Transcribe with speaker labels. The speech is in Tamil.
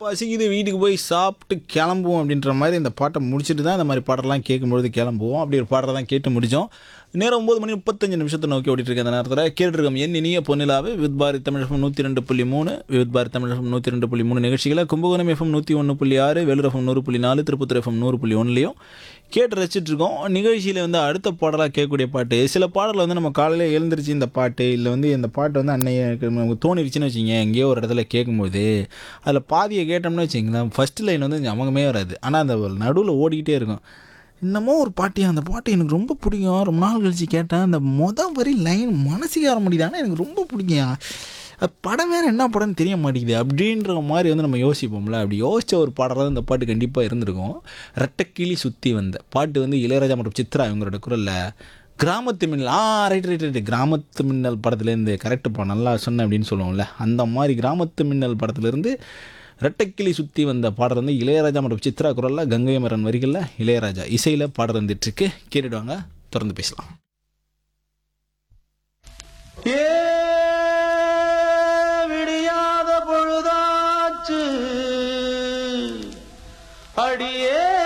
Speaker 1: பசிக்குது வீட்டுக்கு போய் சாப்பிட்டு கிளம்புவோம் அப்படின்ற மாதிரி இந்த பாட்டை முடிச்சுட்டு தான் இந்த மாதிரி பாட்டெல்லாம் கேட்கும்பொழுது கிளம்புவோம் அப்படி ஒரு பாட்டை தான் கேட்டு முடித்தோம் நேரம் ஒம்பது மணி முப்பத்தஞ்சு நிமிஷத்தை நோக்கி ஓடிட்டு இருக்க அந்த நேரத்தில் கேட்டுருக்கோம் என் இனிய பொன்னிலாவே வித் பாரி தமிழகம் நூற்றி ரெண்டு புள்ளி மூணு வித் பாரி தமிழகம் நூற்றி ரெண்டு புள்ளி மூணு நிகழ்ச்சிகளை கும்பகோணம் எஃப்எம் நூற்றி ஒன்று புள்ளி ஆறு வேலூர் எஃப்எம் நூறு புள்ளி நாலு திருப்பத்தூர் எஃப்எம் நூறு புள்ளி ஒன்றுலையும் கேட்டு ரசிச்சிட்டு இருக்கோம் நிகழ்ச்சியில் வந்து அடுத்த பாடலாக கேட்கக்கூடிய பாட்டு சில பாடலில் வந்து நம்ம காலையில் எழுந்திரிச்சு இந்த பாட்டு இல்லை வந்து இந்த பாட்டு வந்து அன்னைய நமக்கு தோணிருச்சுன்னு வச்சிங்க எங்கேயோ ஒரு இடத்துல கேட்கும்போது அதில் பாதியை கேட்டோம்னு வச்சிங்களேன் ஃபஸ்ட் லைன் வந்து ஞாபகமே வராது ஆனால் அந்த நடுவில் ஓடிக்கிட்டே இருக்கும் இன்னமும் ஒரு பாட்டு அந்த பாட்டு எனக்கு ரொம்ப பிடிக்கும் ரொம்ப நாள் கழிச்சு கேட்டேன் அந்த மொதல் வரி லைன் மனசுக்கு வர முடியுது ஆனால் எனக்கு ரொம்ப பிடிக்கும் அது படம் வேறு என்ன படம்னு தெரிய மாட்டேங்குது அப்படின்ற மாதிரி வந்து நம்ம யோசிப்போம்ல அப்படி யோசித்த ஒரு பாடலாக இந்த பாட்டு கண்டிப்பாக இருந்திருக்கும் ரெட்டக்கிளி சுற்றி வந்த பாட்டு வந்து இளையராஜா மற்றும் சித்ரா இவங்களோட குரலில் கிராமத்து மின்னல் ஆ ரைட் ரைட் ரைட் கிராமத்து மின்னல் படத்துலேருந்து கரெக்டுப்பா நல்லா சொன்னேன் அப்படின்னு சொல்லுவோம்ல அந்த மாதிரி கிராமத்து மின்னல் படத்துலேருந்து ரெட்டைக்கிளி சுற்றி வந்த பாடல் வந்து இளையராஜா மற்றும் சித்ரா குரலில் கங்கை மரன் வரிகளில் இளையராஜா இசையில் பாடல் வந்துட்டுருக்கு கேட்டுடுவாங்க தொடர்ந்து பேசலாம்
Speaker 2: ஏ விடியாத பொழுதாச்சு அடியே